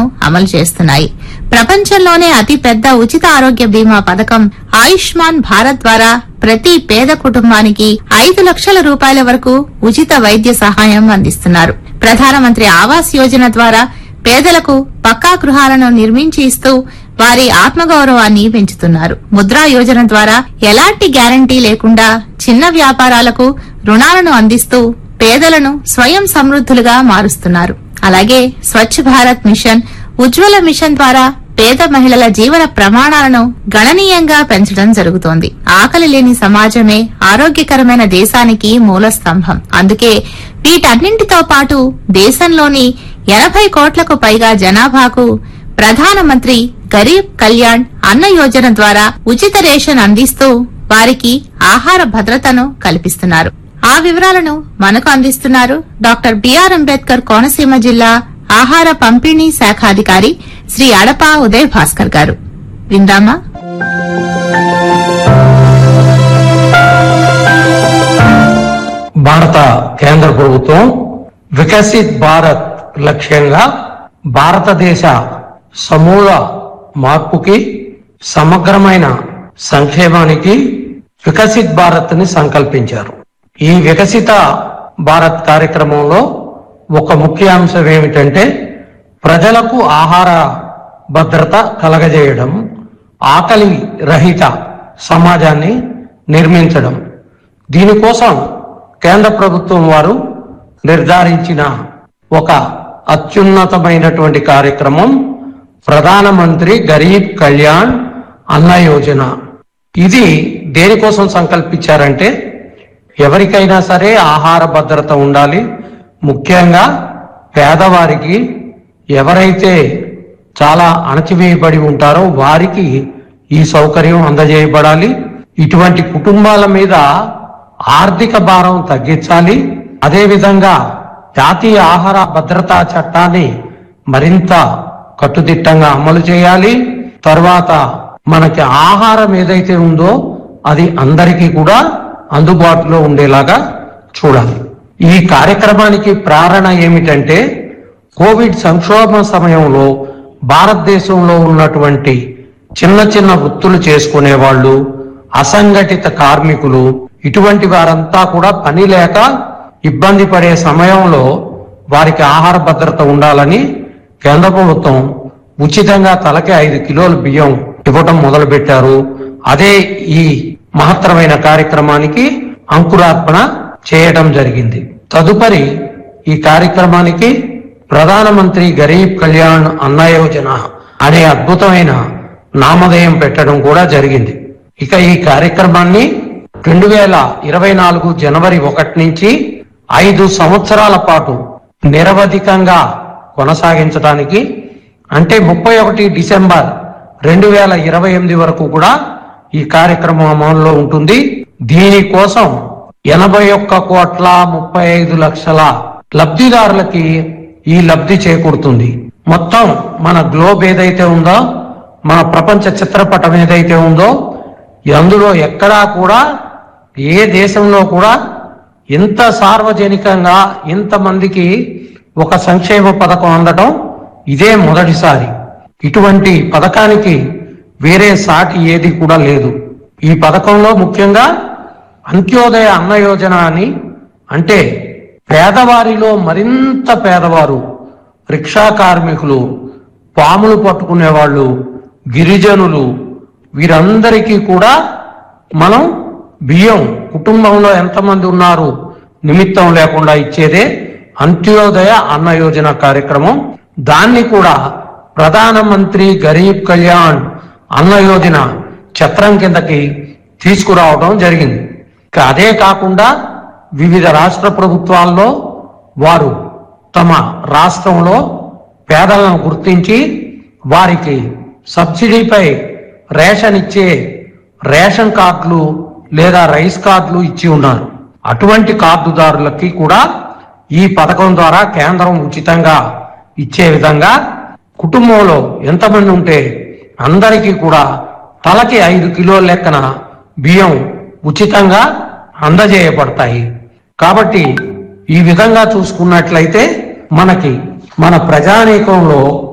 అమలు చేస్తున్నాయి ప్రపంచంలోనే అతి పెద్ద ఉచిత ఆరోగ్య బీమా పథకం ఆయుష్మాన్ భారత్ ద్వారా ప్రతి పేద కుటుంబానికి ఐదు లక్షల రూపాయల వరకు ఉచిత వైద్య సహాయం అందిస్తున్నారు ప్రధానమంత్రి ఆవాస్ యోజన ద్వారా పేదలకు పక్కా గృహాలను నిర్మించి ఇస్తూ వారి ఆత్మగౌరవాన్ని పెంచుతున్నారు ముద్రా యోజన ద్వారా ఎలాంటి గ్యారంటీ లేకుండా చిన్న వ్యాపారాలకు రుణాలను అందిస్తూ పేదలను స్వయం సమృద్ధులుగా మారుస్తున్నారు అలాగే స్వచ్ఛ భారత్ మిషన్ ఉజ్వల మిషన్ ద్వారా పేద మహిళల జీవన ప్రమాణాలను గణనీయంగా పెంచడం జరుగుతోంది ఆకలి లేని సమాజమే ఆరోగ్యకరమైన దేశానికి మూల స్తంభం అందుకే వీటన్నింటితో పాటు దేశంలోని ఎనభై కోట్లకు పైగా జనాభాకు ప్రధానమంత్రి గరీబ్ కళ్యాణ్ అన్న యోజన ద్వారా ఉచిత రేషన్ అందిస్తూ వారికి ఆహార భద్రతను కల్పిస్తున్నారు ఆ వివరాలను మనకు అందిస్తున్నారు డాక్టర్ బిఆర్ అంబేద్కర్ కోనసీమ జిల్లా ఆహార పంపిణీ శాఖాధికారి శ్రీ అడపా ఉదయ్ భాస్కర్ గారు విందామా భారత కేంద్ర ప్రభుత్వం వికసిత్ భారత్ లక్ష్యంగా భారతదేశ సమూల మార్పుకి సమగ్రమైన సంక్షేమానికి వికసిత్ భారత్ ని సంకల్పించారు ఈ వికసిత భారత్ కార్యక్రమంలో ఒక ముఖ్య అంశం ఏమిటంటే ప్రజలకు ఆహార భద్రత కలగజేయడం ఆకలి రహిత సమాజాన్ని నిర్మించడం దీనికోసం కేంద్ర ప్రభుత్వం వారు నిర్ధారించిన ఒక అత్యున్నతమైనటువంటి కార్యక్రమం ప్రధానమంత్రి గరీబ్ కళ్యాణ్ అన్న యోజన ఇది దేనికోసం సంకల్పించారంటే ఎవరికైనా సరే ఆహార భద్రత ఉండాలి ముఖ్యంగా పేదవారికి ఎవరైతే చాలా అణచివేయబడి ఉంటారో వారికి ఈ సౌకర్యం అందజేయబడాలి ఇటువంటి కుటుంబాల మీద ఆర్థిక భారం తగ్గించాలి అదేవిధంగా జాతీయ ఆహార భద్రతా చట్టాన్ని మరింత కట్టుదిట్టంగా అమలు చేయాలి తర్వాత మనకి ఆహారం ఏదైతే ఉందో అది అందరికీ కూడా అందుబాటులో ఉండేలాగా చూడాలి ఈ కార్యక్రమానికి ప్రేరణ ఏమిటంటే కోవిడ్ సంక్షోభ సమయంలో భారతదేశంలో ఉన్నటువంటి చిన్న చిన్న వృత్తులు చేసుకునే వాళ్ళు అసంఘటిత కార్మికులు ఇటువంటి వారంతా కూడా పని లేక ఇబ్బంది పడే సమయంలో వారికి ఆహార భద్రత ఉండాలని కేంద్ర ప్రభుత్వం ఉచితంగా తలకి ఐదు కిలోల బియ్యం ఇవ్వటం మొదలు పెట్టారు అదే ఈ మహత్తరమైన కార్యక్రమానికి అంకురార్పణ చేయడం జరిగింది తదుపరి ఈ కార్యక్రమానికి ప్రధానమంత్రి గరీబ్ కళ్యాణ్ అన్న యోజన అనే అద్భుతమైన నామధేయం పెట్టడం కూడా జరిగింది ఇక ఈ కార్యక్రమాన్ని రెండు వేల ఇరవై నాలుగు జనవరి ఒకటి నుంచి ఐదు సంవత్సరాల పాటు నిరవధికంగా కొనసాగించడానికి అంటే ముప్పై ఒకటి డిసెంబర్ రెండు వేల ఇరవై ఎనిమిది వరకు కూడా ఈ కార్యక్రమం అమల్లో ఉంటుంది దీనికోసం ఎనభై ఒక్క కోట్ల ముప్పై ఐదు లక్షల లబ్ధిదారులకి ఈ లబ్ధి చేకూరుతుంది మొత్తం మన గ్లోబ్ ఏదైతే ఉందో మన ప్రపంచ చిత్రపటం ఏదైతే ఉందో అందులో ఎక్కడా కూడా ఏ దేశంలో కూడా ఇంత సార్వజనికంగా ఇంతమందికి ఒక సంక్షేమ పథకం అందడం ఇదే మొదటిసారి ఇటువంటి పథకానికి వేరే సాటి ఏది కూడా లేదు ఈ పథకంలో ముఖ్యంగా అంత్యోదయ అన్న యోజన అని అంటే పేదవారిలో మరింత పేదవారు రిక్షా కార్మికులు పాములు పట్టుకునే వాళ్ళు గిరిజనులు వీరందరికీ కూడా మనం బియ్యం కుటుంబంలో ఎంతమంది ఉన్నారు నిమిత్తం లేకుండా ఇచ్చేదే అంత్యోదయ అన్న యోజన కార్యక్రమం దాన్ని కూడా ప్రధానమంత్రి గరీబ్ కళ్యాణ్ అన్న యోజన చట్రం కిందకి తీసుకురావడం జరిగింది ఇక అదే కాకుండా వివిధ రాష్ట్ర ప్రభుత్వాల్లో వారు తమ రాష్ట్రంలో పేదలను గుర్తించి వారికి సబ్సిడీపై రేషన్ ఇచ్చే రేషన్ కార్డులు లేదా రైస్ కార్డులు ఇచ్చి ఉన్నారు అటువంటి కార్డుదారులకి కూడా ఈ పథకం ద్వారా కేంద్రం ఉచితంగా ఇచ్చే విధంగా కుటుంబంలో ఎంతమంది ఉంటే అందరికీ కూడా తలకి ఐదు కిలోల లెక్కన బియ్యం ఉచితంగా అందజేయబడతాయి కాబట్టి ఈ విధంగా చూసుకున్నట్లయితే మనకి మన ప్రజానీకంలో